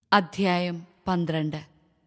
അധ്യായം പന്ത്രണ്ട്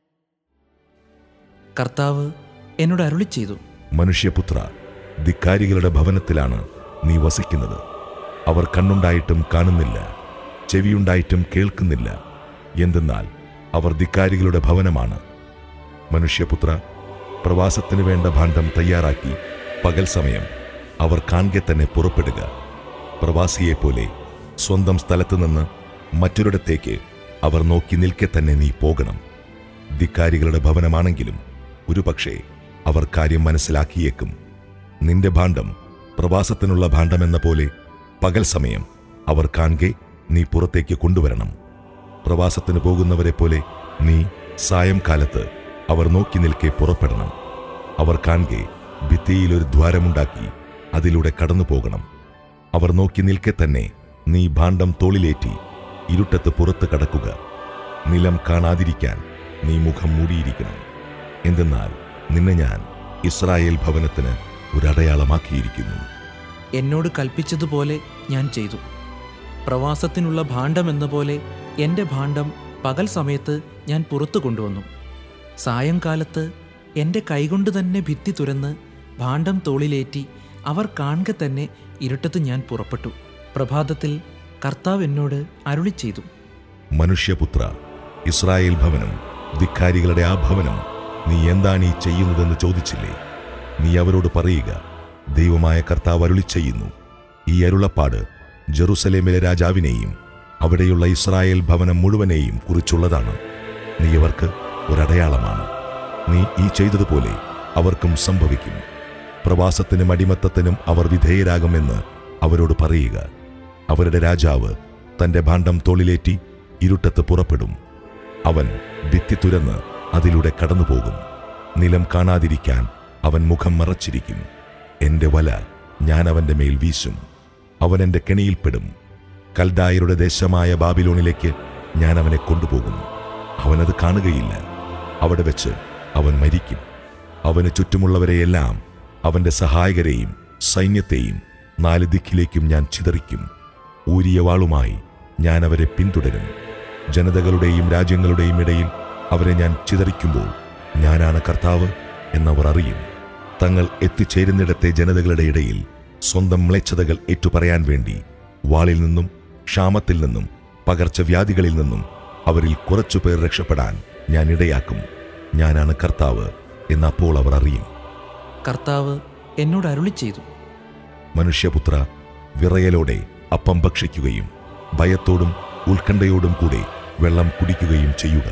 കർത്താവ് എന്നോട് അരുളി ചെയ്തു മനുഷ്യപുത്ര ധിക്കാരികളുടെ ഭവനത്തിലാണ് നീ വസിക്കുന്നത് അവർ കണ്ണുണ്ടായിട്ടും കാണുന്നില്ല ചെവിയുണ്ടായിട്ടും കേൾക്കുന്നില്ല എന്തെന്നാൽ അവർ ധിക്കാരികളുടെ ഭവനമാണ് മനുഷ്യപുത്ര പ്രവാസത്തിനു വേണ്ട ഭാണ്ഡം തയ്യാറാക്കി പകൽ സമയം അവർ കാണെ തന്നെ പുറപ്പെടുക പ്രവാസിയെപ്പോലെ സ്വന്തം സ്ഥലത്തു നിന്ന് മറ്റൊരിടത്തേക്ക് അവർ നോക്കി നിൽക്കെ തന്നെ നീ പോകണം ധിക്കാരികളുടെ ഭവനമാണെങ്കിലും ഒരുപക്ഷേ അവർ കാര്യം മനസ്സിലാക്കിയേക്കും നിന്റെ ഭാണ്ഡം പ്രവാസത്തിനുള്ള ഭാണ്ഡമെന്ന പോലെ പകൽ സമയം അവർ കാണെ നീ പുറത്തേക്ക് കൊണ്ടുവരണം പ്രവാസത്തിന് പോകുന്നവരെ പോലെ നീ സായംകാലത്ത് അവർ നോക്കി നിൽക്കെ പുറപ്പെടണം അവർ കാണെ ഭിത്തിയിലൊരു ദ്വാരമുണ്ടാക്കി അതിലൂടെ കടന്നു പോകണം അവർ നോക്കി നിൽക്കെ തന്നെ നീ ഭാണ്ഡം തോളിലേറ്റി ഇരുട്ടത്ത് പുറത്ത് കടക്കുക നിലം കാണാതിരിക്കാൻ നീ മുഖം മൂടിയിരിക്കണം എന്തെന്നാൽ നിന്നെ ഞാൻ ഇസ്രായേൽ ഭവനത്തിന് ഒരടയാളമാക്കിയിരിക്കുന്നു എന്നോട് കൽപ്പിച്ചതുപോലെ ഞാൻ ചെയ്തു പ്രവാസത്തിനുള്ള ഭാണ്ഡം എന്ന പോലെ എൻ്റെ ഭാണ്ഡം പകൽ സമയത്ത് ഞാൻ പുറത്തു കൊണ്ടുവന്നു സായംകാലത്ത് എൻ്റെ കൈകൊണ്ട് തന്നെ ഭിത്തി തുരന്ന് ഭാണ്ഡം തോളിലേറ്റി അവർ കാണെ തന്നെ ഇരുട്ടത്ത് ഞാൻ പുറപ്പെട്ടു പ്രഭാതത്തിൽ കർത്താവ് എന്നോട് അരുളി ചെയ്തു മനുഷ്യപുത്ര ഇസ്രായേൽ ഭവനം ധിക്കാരികളുടെ ആ ഭവനം നീ എന്താണ് ഈ ചെയ്യുന്നതെന്ന് ചോദിച്ചില്ലേ നീ അവരോട് പറയുക ദൈവമായ കർത്താവ് അരുളി ചെയ്യുന്നു ഈ അരുളപ്പാട് ജെറുസലേമിലെ രാജാവിനെയും അവിടെയുള്ള ഇസ്രായേൽ ഭവനം മുഴുവനെയും കുറിച്ചുള്ളതാണ് നീ അവർക്ക് ഒരടയാളമാണ് നീ ഈ ചെയ്തതുപോലെ അവർക്കും സംഭവിക്കും പ്രവാസത്തിനും അടിമത്തത്തിനും അവർ വിധേയരാകുമെന്ന് അവരോട് പറയുക അവരുടെ രാജാവ് തന്റെ ഭാണ്ഡം തോളിലേറ്റി ഇരുട്ടത്ത് പുറപ്പെടും അവൻ ഭിത്തി തുരന്ന് അതിലൂടെ കടന്നുപോകും നിലം കാണാതിരിക്കാൻ അവൻ മുഖം മറച്ചിരിക്കും എന്റെ വല ഞാൻ അവന്റെ മേൽ വീശും അവൻ എന്റെ കെണിയിൽപ്പെടും കൽദായരുടെ ദേശമായ ബാബിലോണിലേക്ക് ഞാൻ അവനെ കൊണ്ടുപോകും അവനത് കാണുകയില്ല അവിടെ വെച്ച് അവൻ മരിക്കും അവന് ചുറ്റുമുള്ളവരെയെല്ലാം അവന്റെ സഹായകരെയും സൈന്യത്തെയും നാല് ദിക്കിലേക്കും ഞാൻ ചിതറിക്കും ഊരിയ വാളുമായി ഞാൻ അവരെ പിന്തുടരും ജനതകളുടെയും രാജ്യങ്ങളുടെയും ഇടയിൽ അവരെ ഞാൻ ചിതറിക്കുമ്പോൾ ഞാനാണ് കർത്താവ് എന്നവർ അറിയും തങ്ങൾ എത്തിച്ചേരുന്നിടത്തെ ജനതകളുടെ ഇടയിൽ സ്വന്തം മ്ലേച്ഛതകൾ ഏറ്റുപറയാൻ വേണ്ടി വാളിൽ നിന്നും ക്ഷാമത്തിൽ നിന്നും പകർച്ചവ്യാധികളിൽ നിന്നും അവരിൽ കുറച്ചുപേർ രക്ഷപ്പെടാൻ ഞാൻ ഇടയാക്കും ഞാനാണ് കർത്താവ് എന്നപ്പോൾ അവർ അറിയും കർത്താവ് എന്നോട് അരുളി ചെയ്തു മനുഷ്യപുത്ര വിറയലോടെ അപ്പം ഭക്ഷിക്കുകയും ഭയത്തോടും ഉത്കണ്ഠയോടും കൂടെ വെള്ളം കുടിക്കുകയും ചെയ്യുക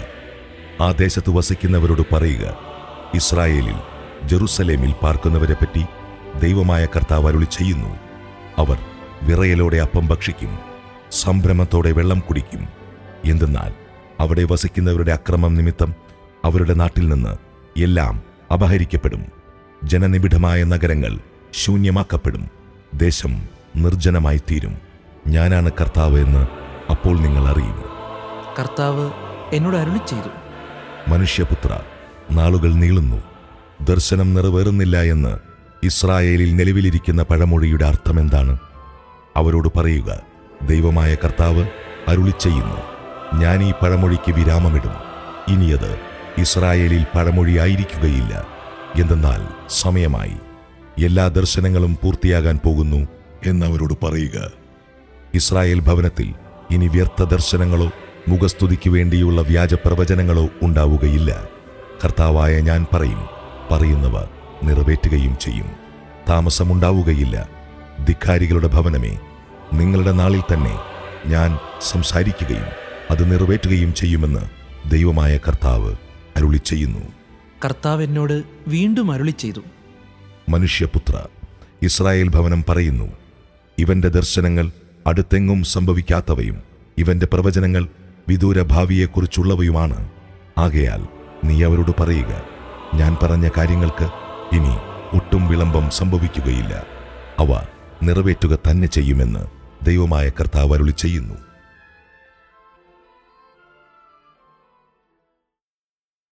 ആ ദേശത്ത് വസിക്കുന്നവരോട് പറയുക ഇസ്രായേലിൽ ജെറുസലേമിൽ പാർക്കുന്നവരെപ്പറ്റി ദൈവമായ കർത്താവ് അരുളി ചെയ്യുന്നു അവർ വിറയലോടെ അപ്പം ഭക്ഷിക്കും സംഭ്രമത്തോടെ വെള്ളം കുടിക്കും എന്തെന്നാൽ അവിടെ വസിക്കുന്നവരുടെ അക്രമം നിമിത്തം അവരുടെ നാട്ടിൽ നിന്ന് എല്ലാം അപഹരിക്കപ്പെടും ജനനിബിഡമായ നഗരങ്ങൾ ശൂന്യമാക്കപ്പെടും ദേശം നിർജ്ജനമായി തീരും ഞാനാണ് കർത്താവ് എന്ന് അപ്പോൾ നിങ്ങൾ അറിയും കർത്താവ് എന്നോട് അരുളി ചെയ്തു മനുഷ്യപുത്ര നാളുകൾ നീളുന്നു ദർശനം നിറവേറുന്നില്ല എന്ന് ഇസ്രായേലിൽ നിലവിലിരിക്കുന്ന പഴമൊഴിയുടെ അർത്ഥമെന്താണ് അവരോട് പറയുക ദൈവമായ കർത്താവ് അരുളി ചെയ്യുന്നു ഞാൻ ഈ പഴമൊഴിക്ക് വിരാമമിടും ഇനിയത് ഇസ്രായേലിൽ പഴമൊഴിയായിരിക്കുകയില്ല എന്തെന്നാൽ സമയമായി എല്ലാ ദർശനങ്ങളും പൂർത്തിയാകാൻ പോകുന്നു എന്നവരോട് പറയുക ഇസ്രായേൽ ഭവനത്തിൽ ഇനി വ്യർത്ഥ ദർശനങ്ങളോ മുഖസ്തുതിക്ക് വേണ്ടിയുള്ള വ്യാജ പ്രവചനങ്ങളോ ഉണ്ടാവുകയില്ല കർത്താവായ ഞാൻ പറയും പറയുന്നവ നിറവേറ്റുകയും ചെയ്യും താമസമുണ്ടാവുകയില്ല ധിക്കാരികളുടെ ഭവനമേ നിങ്ങളുടെ നാളിൽ തന്നെ ഞാൻ സംസാരിക്കുകയും അത് നിറവേറ്റുകയും ചെയ്യുമെന്ന് ദൈവമായ കർത്താവ് അരുളി ചെയ്യുന്നു കർത്താവ് എന്നോട് വീണ്ടും അരുളി ചെയ്തു മനുഷ്യപുത്ര ഇസ്രായേൽ ഭവനം പറയുന്നു ഇവന്റെ ദർശനങ്ങൾ അടുത്തെങ്ങും സംഭവിക്കാത്തവയും ഇവന്റെ പ്രവചനങ്ങൾ വിദൂര ഭാവിയെക്കുറിച്ചുള്ളവയുമാണ് ആകയാൽ നീ അവരോട് പറയുക ഞാൻ പറഞ്ഞ കാര്യങ്ങൾക്ക് ഇനി ഒട്ടും വിളംബം സംഭവിക്കുകയില്ല അവ നിറവേറ്റുക തന്നെ ചെയ്യുമെന്ന് ദൈവമായ കർത്താവ് അരുളി ചെയ്യുന്നു